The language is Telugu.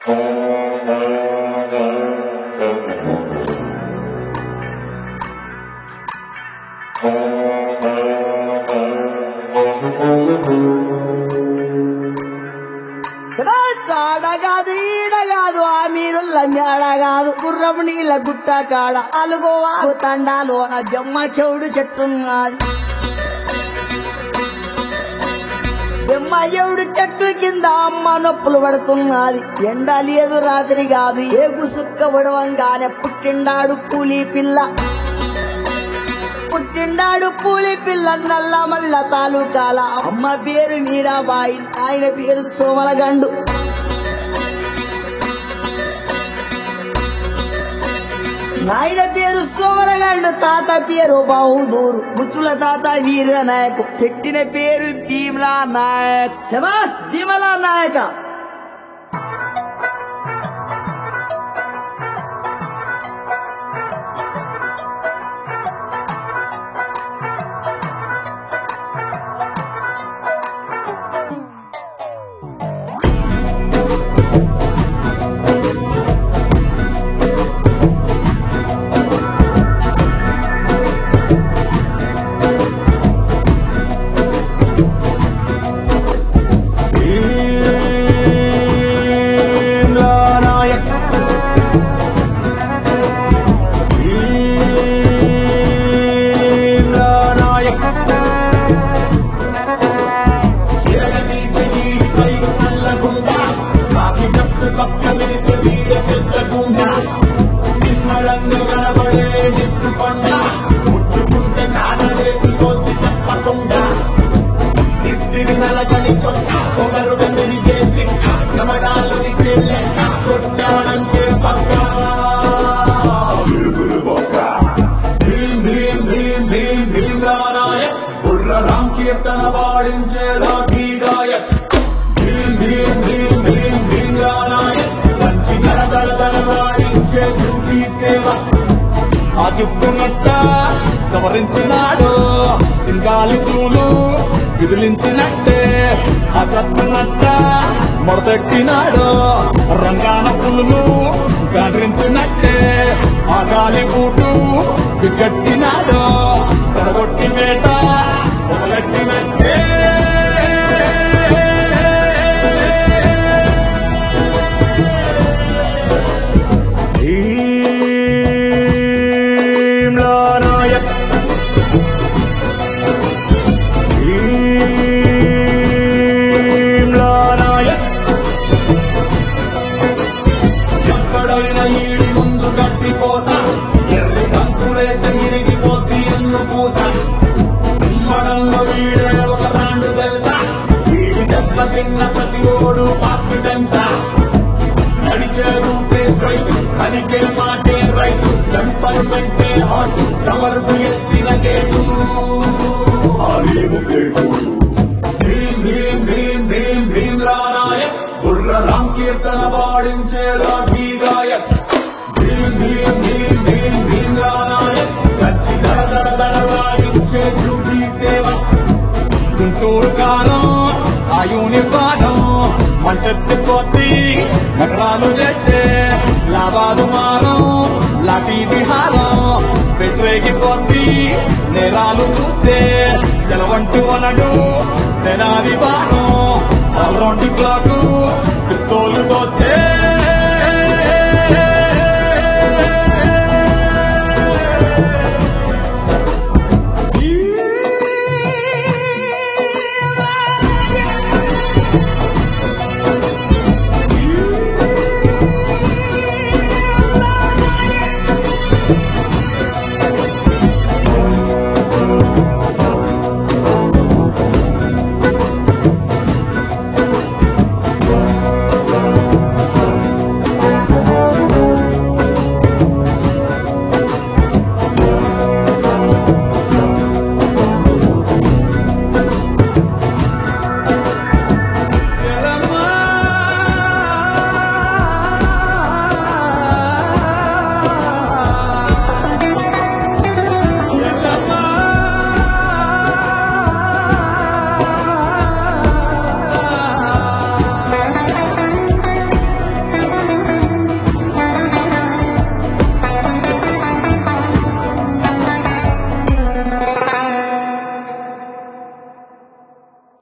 చాడగాదు ఈడగాదు ఆ మీరుల్ల మేడగాదు గుర్రం నీళ్ళ గుట్ట కాడ అలుగోవాగు తండాలోన జమ్మ చెవుడు చెట్టున్నది జమ్మ చెవుడు చెట్టు కింద అమ్మ నొప్పులు పడుతున్నది ఎండ లేదు రాత్రి కాదు ఏగు సుక్క పడవంగానే పుట్టిండాడు కూలీ పిల్ల పుట్టిండాడు పూలి పిల్ల నల్ల మల్ల తాలూకాల అమ్మ పేరు మీరాబాయి ఆయన పేరు సోమలగండు నాయన పేరు సోమలగండు తాత పేరు బహుదూరు ముత్తుల తాత వీర నాయక్ పెట్టిన పేరు భీమలా నాయక్ శబాస్ భీమలా నాయక కీర్తన పాడించేలా గాయక్ భీం భీం భీం భీం భీం రానాయక్ మంచి గడగడ వాడించే డ్యూటీ సేవ ఆ చెప్పునట్ట సవరించినాడు సింగాలి చూలు విదిలించినట్టే ఆ సత్తునట్ట మొడతెట్టినాడు రంగాన పులులు గాండ్రించినట్టే ఆ గాలి బూటు బిగట్టినాడు తడగొట్టి వేట పొగలెట్టినట్టే భీమ్లానాయక్ భీమ్లానాయక్ ఎక్కడైనా ఈడి ముందు గట్టి పోస ఎర్రి కంకులేస్తే ఇరిగిపోద్ది ఎన్ను పూస ఉమ్మడంలో వీడే ఒక రాండు తెలుసా వీడి దెబ్బ తిన్న ప్రతి ఓడు పాస్ట్ టెన్సా నడిచే రూటే రైట్ అదికే మాటే రైట్ టెంపర్మెంటే హాట్ తమరుకు ఎత్తిన గేటు ఆలేము గేటు భీం భీం భీం భీం భీం రానాయక్ బుర్ర రామ్ కీర్తన పాడించేలా ఢీ గాయక్ భీం భీం భీం భీం భీం రానాయక్ కచ్చి దడ దడ దడలాడించే డ్యూటీ సేవ గుంటూరు కాలం ఆ యూనిఫారం మంటెత్తి కొట్టి నగరాలు చేస్తే లాభాలు మారం లాఠీ విహారం వ్యతిరేకి కొద్ది నేరాలు చూస్తే సెలవంటూ అనడు